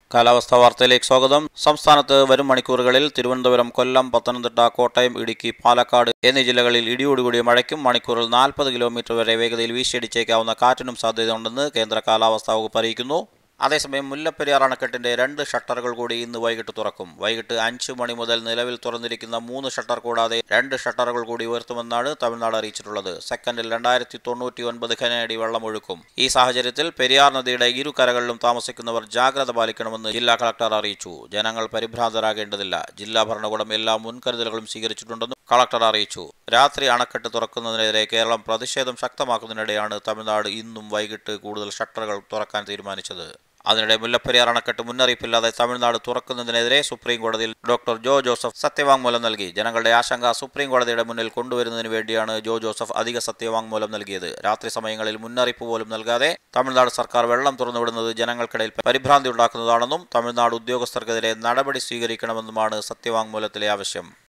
കാലാവസ്ഥാ വാർത്തയിലേക്ക് സ്വാഗതം സംസ്ഥാനത്ത് വരും മണിക്കൂറുകളിൽ തിരുവനന്തപുരം കൊല്ലം പത്തനംതിട്ട കോട്ടയം ഇടുക്കി പാലക്കാട് എന്നീ ജില്ലകളിൽ ഇടിയോടുകൂടിയ മഴയ്ക്കും മണിക്കൂറിൽ നാൽപ്പത് കിലോമീറ്റർ വരെ വേഗതയിൽ വീശിയടിച്ചേക്കാവുന്ന കാറ്റിനും സാധ്യതയുണ്ടെന്ന് കേന്ദ്ര കാലാവസ്ഥാ വകുപ്പ് അറിയിക്കുന്നു അതേസമയം മുല്ലപ്പെരിയാർ അണക്കെട്ടിന്റെ രണ്ട് ഷട്ടറുകൾ കൂടി ഇന്ന് വൈകിട്ട് തുറക്കും വൈകിട്ട് അഞ്ച് മണി മുതൽ നിലവിൽ തുറന്നിരിക്കുന്ന മൂന്ന് ഷട്ടർ കൂടാതെ രണ്ട് ഷട്ടറുകൾ കൂടി ഉയർത്തുമെന്നാണ് തമിഴ്നാട് അറിയിച്ചിട്ടുള്ളത് സെക്കൻഡിൽ രണ്ടായിരത്തി തൊണ്ണൂറ്റി ഒൻപത് ഖനയടി വെള്ളം ഒഴുക്കും ഈ സാഹചര്യത്തിൽ പെരിയാർ നദിയുടെ ഇരു കരകളിലും താമസിക്കുന്നവർ ജാഗ്രത പാലിക്കണമെന്ന് ജില്ലാ കളക്ടർ അറിയിച്ചു ജനങ്ങൾ പരിഭ്രാന്തരാകേണ്ടതില്ല ജില്ലാ ഭരണകൂടം എല്ലാ മുൻകരുതലുകളും സ്വീകരിച്ചിട്ടുണ്ടെന്നും കളക്ടർ അറിയിച്ചു രാത്രി അണക്കെട്ട് തുറക്കുന്നതിനെതിരെ കേരളം പ്രതിഷേധം ശക്തമാക്കുന്നതിനിടെയാണ് തമിഴ്നാട് ഇന്നും വൈകിട്ട് കൂടുതൽ ഷട്ടറുകൾ തുറക്കാൻ തീരുമാനിച്ചത് അതിനിടെ മുല്ലപ്പെരിയാർ അണക്കെട്ട് മുന്നറിയിപ്പില്ലാതെ തമിഴ്നാട് തുറക്കുന്നതിനെതിരെ സുപ്രീം കോടതിയിൽ ഡോക്ടർ ജോ ജോസഫ് സത്യവാങ്മൂലം നൽകി ജനങ്ങളുടെ ആശങ്ക സുപ്രീം കോടതിയുടെ മുന്നിൽ കൊണ്ടുവരുന്നതിന് വേണ്ടിയാണ് ജോ ജോസഫ് അധിക സത്യവാങ്മൂലം നൽകിയത് രാത്രി സമയങ്ങളിൽ മുന്നറിയിപ്പ് പോലും നൽകാതെ തമിഴ്നാട് സർക്കാർ വെള്ളം തുറന്നുവിടുന്നത് ജനങ്ങൾക്കിടയിൽ പരിഭ്രാന്തി ഉണ്ടാക്കുന്നതാണെന്നും തമിഴ്നാട് ഉദ്യോഗസ്ഥർക്കെതിരെ നടപടി സ്വീകരിക്കണമെന്നുമാണ് സത്യവാങ്മൂലത്തിലെ ആവശ്യം